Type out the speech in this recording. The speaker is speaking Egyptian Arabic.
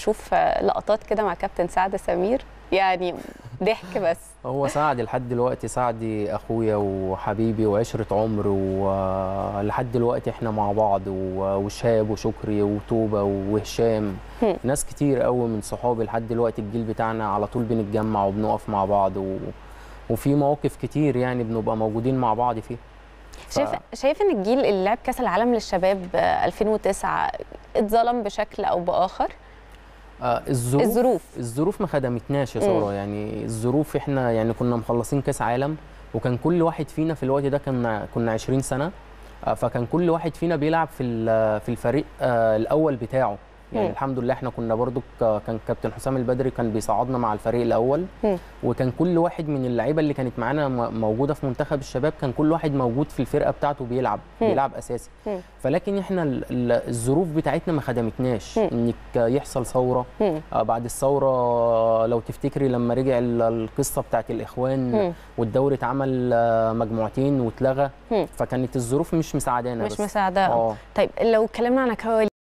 تشوف لقطات كده مع كابتن سعد سمير يعني ضحك بس هو سعد لحد دلوقتي سعد اخويا وحبيبي وعشره عمر ولحد دلوقتي احنا مع بعض وشهاب وشكري وتوبه وهشام هم. ناس كتير قوي من صحابي لحد دلوقتي الجيل بتاعنا على طول بنتجمع وبنقف مع بعض و... وفي مواقف كتير يعني بنبقى موجودين مع بعض فيها ف- شايف شايف ان الجيل اللي لعب كاس العالم للشباب آه، 2009 اتظلم بشكل او باخر آه، الظروف الظروف. الظروف ما خدمتناش يا مم. ساره يعني الظروف احنا يعني كنا مخلصين كاس عالم وكان كل واحد فينا في الوقت ده كنا كنا 20 سنه آه، فكان كل واحد فينا بيلعب في ال- في الفريق آه، الاول بتاعه يعني مم. الحمد لله احنا كنا برضو ك- كان كابتن حسام البدري كان بيصعدنا مع الفريق الاول مم. وكان كل واحد من اللعيبه اللي كانت معانا م- موجوده في منتخب الشباب كان كل واحد موجود في الفرقه بتاعته بيلعب مم. بيلعب اساسي مم. فلكن احنا ال- ال- الظروف بتاعتنا ما خدمتناش مم. انك يحصل ثوره مم. آه، بعد الثورة لو تفتكري لما رجع ال- القصة بتاعت الإخوان مم. والدوري اتعمل آه، مجموعتين واتلغى مم. فكانت الظروف مش مساعدانا مش بس مساعده اه طيب لو اتكلمنا عن كواليس